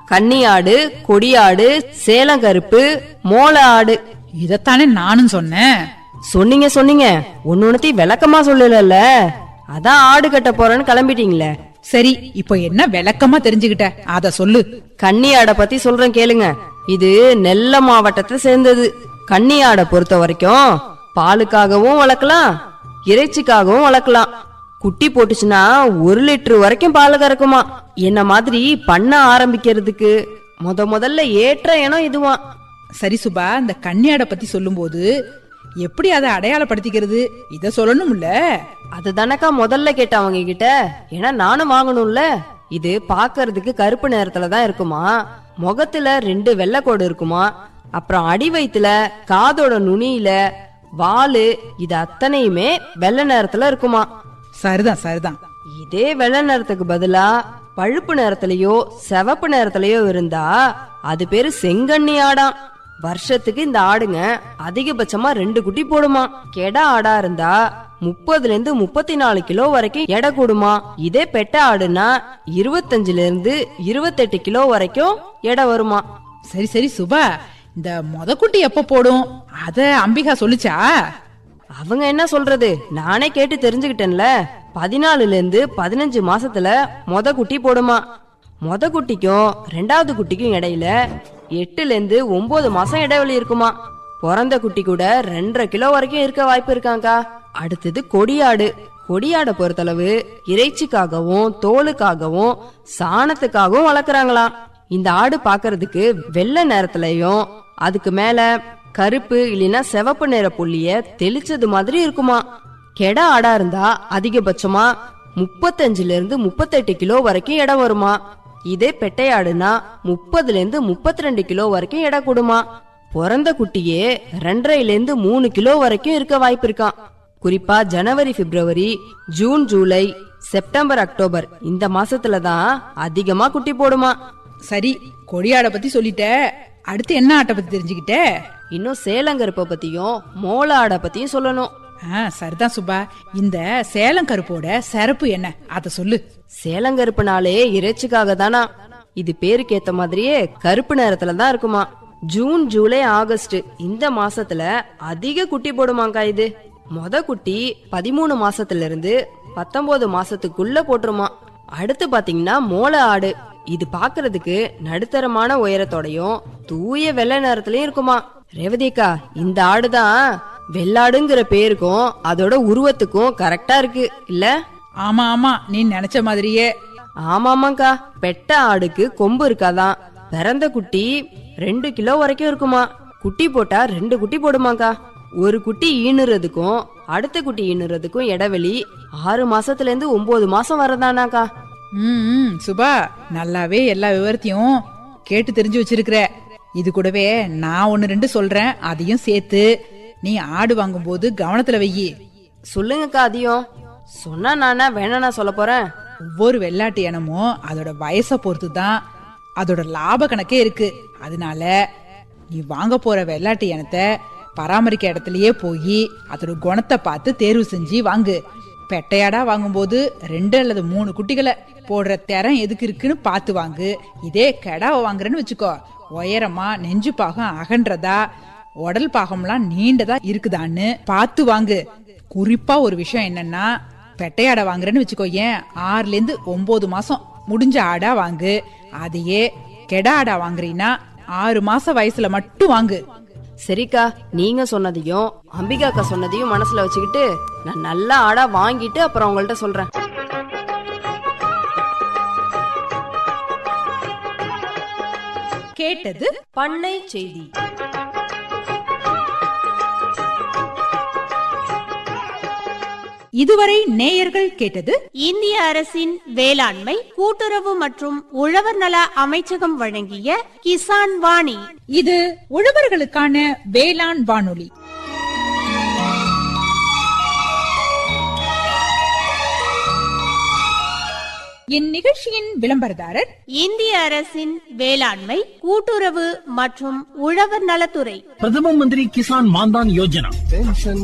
கன்னியாடு கொடியாடு சேலங்கருப்பு மோள ஆடு இதத்தானே நானும் சொன்னேன் சொன்னீங்க சொன்னீங்க ஒன்னொன்னுத்தையும் விளக்கமா சொல்லல அதான் ஆடு கட்ட போறேன்னு கிளம்பிட்டீங்களே சரி இப்போ என்ன விளக்கமா தெரிஞ்சுக்கிட்ட அத சொல்லு கன்னியாடை பத்தி சொல்றேன் கேளுங்க இது நெல்ல மாவட்டத்தை சேர்ந்தது கன்னியாடை பொறுத்த வரைக்கும் பாலுக்காகவும் வளர்க்கலாம் இறைச்சிக்காகவும் வளர்க்கலாம் குட்டி போட்டுச்சுன்னா ஒரு லிட்டர் வரைக்கும் பால் கறக்குமா என்ன மாதிரி பண்ண ஆரம்பிக்கிறதுக்கு முத முதல்ல ஏற்ற இனம் இதுவான் சரி சுபா இந்த கன்னியாடை பத்தி சொல்லும்போது எப்படி அதை அடையாளப்படுத்திக்கிறது இத சொல்லணும்ல அதுதானக்கா முதல்ல கேட்ட அவங்க கிட்ட ஏன்னா நானும் வாங்கணும்ல இது பாக்குறதுக்கு கருப்பு நேரத்துல தான் இருக்குமா முகத்துல ரெண்டு வெள்ளைக்கோடு இருக்குமா அப்புறம் அடி வயித்துல காதோட நுனியில வாலு இது அத்தனையுமே வெள்ளை நேரத்துல இருக்குமா சரிதான் சரிதான் இதே வெள்ளை நேரத்துக்கு பதிலா பழுப்பு நேரத்திலயோ சிவப்பு நேரத்திலயோ இருந்தா அது பேரு செங்கண்ணி ஆடாம் வருஷத்துக்கு இந்த ஆடுங்க அதிகபட்சமா ரெண்டு குட்டி போடுமா கெடா ஆடா இருந்தா முப்பதுல இருந்து முப்பத்தி நாலு கிலோ வரைக்கும் எடை கூடுமா இதே பெட்ட ஆடுனா இருபத்தஞ்சுல இருந்து இருபத்தெட்டு கிலோ வரைக்கும் எடை வருமா சரி சரி சுபா இந்த மொத குட்டி எப்ப போடும் அத அம்பிகா சொல்லுச்சா அவங்க என்ன சொல்றது நானே கேட்டு தெரிஞ்சுக்கிட்டேன்ல பதினாலுல இருந்து பதினஞ்சு மாசத்துல மொத குட்டி போடுமா மொத குட்டிக்கும் ரெண்டாவது குட்டிக்கும் இடையில எட்டுல இருந்து ஒன்பது மாசம் இடைவெளி இருக்குமா பிறந்த குட்டி கூட ரெண்டரை கிலோ வரைக்கும் இருக்க வாய்ப்பு இருக்காங்கக்கா அடுத்தது கொடியாடு கொடியாடை பொறுத்தளவு இறைச்சிக்காகவும் தோலுக்காகவும் சாணத்துக்காகவும் வளர்க்குறாங்களாம் இந்த ஆடு பாக்குறதுக்கு வெள்ளை நேரத்துலயும் அதுக்கு மேல கருப்பு இல்லைன்னா சிவப்பு நிற புள்ளிய தெளிச்சது மாதிரி இருக்குமா கெடா ஆடா இருந்தா அதிகபட்சமா முப்பத்தஞ்சுல இருந்து முப்பத்தெட்டு கிலோ வரைக்கும் எடை வருமா இதே பெட்டை ஆடுனா முப்பதுல இருந்து முப்பத்தி ரெண்டு கிலோ வரைக்கும் எடை கூடுமா பிறந்த குட்டியே ரெண்டரைல இருந்து மூணு கிலோ வரைக்கும் இருக்க வாய்ப்பு இருக்கான் குறிப்பா ஜனவரி பிப்ரவரி ஜூன் ஜூலை செப்டம்பர் அக்டோபர் இந்த மாசத்துல தான் அதிகமா குட்டி போடுமா சரி கொடியாடை பத்தி சொல்லிட்ட அடுத்து என்ன ஆட்டை பத்தி தெரிஞ்சுக்கிட்ட இன்னும் சேலங்கருப்பை பத்தியும் மோள ஆடை பத்தியும் சொல்லணும் ஆ சரிதான் சுபா இந்த சேலம் கருப்போட சிறப்பு என்ன அத சொல்லு சேலங்கருப்புனாலே இறைச்சிக்காக தானா இது பேருக்கு ஏத்த மாதிரியே கருப்பு நேரத்துல தான் இருக்குமா ஜூன் ஜூலை ஆகஸ்ட் இந்த மாசத்துல அதிக குட்டி போடுமாங்கா இது மொத குட்டி பதிமூணு மாசத்துல இருந்து பத்தொன்பது மாசத்துக்குள்ள போட்டுருமா அடுத்து பாத்தீங்கன்னா மோள ஆடு இது பாக்குறதுக்கு நடுத்தரமான உயரத்தோடையும் தூய வெள்ளை நேரத்துலயும் இருக்குமா ரேவதிக்கா இந்த ஆடுதான் வெள்ளாடுங்கிற பேருக்கும் அதோட உருவத்துக்கும் கரெக்டா இருக்கு இல்ல ஆமா ஆமா நீ நினைச்ச மாதிரியே ஆமாமாக்கா பெட்ட ஆடுக்கு கொம்பு இருக்காதான் பிறந்த குட்டி ரெண்டு கிலோ வரைக்கும் இருக்குமா குட்டி போட்டா ரெண்டு குட்டி போடுமாக்கா ஒரு குட்டி ஈனுறதுக்கும் அடுத்த குட்டி ஈனுறதுக்கும் இடைவெளி ஆறு மாசத்துல இருந்து ஒன்பது மாசம் வரதானாக்கா ம் ம், சுபா நல்லாவே எல்லா விவரத்தையும் கேட்டு தெரிஞ்சு வச்சிருக்கிற இது கூடவே நான் ஒன்னு ரெண்டு சொல்றேன் அதையும் சேர்த்து நீ ஆடு வாங்கும்போது கவனத்துல வையி சொல்லுங்கக்கா அதையும் சொன்னா நானா வேணா சொல்ல போறேன் ஒவ்வொரு வெள்ளாட்டு இனமும் அதோட வயசை பொறுத்து தான் அதோட லாப கணக்கே இருக்கு அதனால நீ வாங்க போற வெள்ளாட்டு இனத்தை பராமரிக்க இடத்துலயே போய் அதோட குணத்தை பார்த்து தேர்வு செஞ்சு வாங்கு பெட்டையாடா வாங்கும்போது ரெண்டு அல்லது மூணு குட்டிகளை போடுற திறம் எதுக்கு இருக்குன்னு பார்த்து வாங்கு இதே கெடாவை வாங்குறேன்னு வச்சுக்கோ உயரமா நெஞ்சு பாகம் அகன்றதா உடல் பாகம்லாம் நீண்டதா இருக்குதான்னு பார்த்து வாங்கு குறிப்பா ஒரு விஷயம் என்னன்னா பெட்டையாடை வாங்குறேன்னு வச்சுக்கோ ஏன் ஆறுல இருந்து ஒன்பது மாசம் முடிஞ்ச ஆடா வாங்கு அதையே கெடா ஆடா வாங்குறீன்னா ஆறு மாச வயசுல மட்டும் வாங்கு சரிக்கா நீங்க சொன்னதையும் அம்பிகாக்கா சொன்னதையும் மனசுல வச்சுக்கிட்டு நான் நல்ல ஆடா வாங்கிட்டு அப்புறம் உங்கள்ட்ட சொல்றேன் கேட்டது பண்ணை செய்தி இதுவரை நேயர்கள் கேட்டது இந்திய அரசின் வேளாண்மை கூட்டுறவு மற்றும் உழவர் நல அமைச்சகம் வழங்கிய கிசான் வாணி இது உழவர்களுக்கான வேளாண் வானொலி இந்நிகழ்ச்சியின் விளம்பரதாரர் இந்திய அரசின் வேளாண்மை கூட்டுறவு மற்றும் உழவர் நலத்துறை பிரதம மந்திரி கிசான் மான்தான் யோஜனா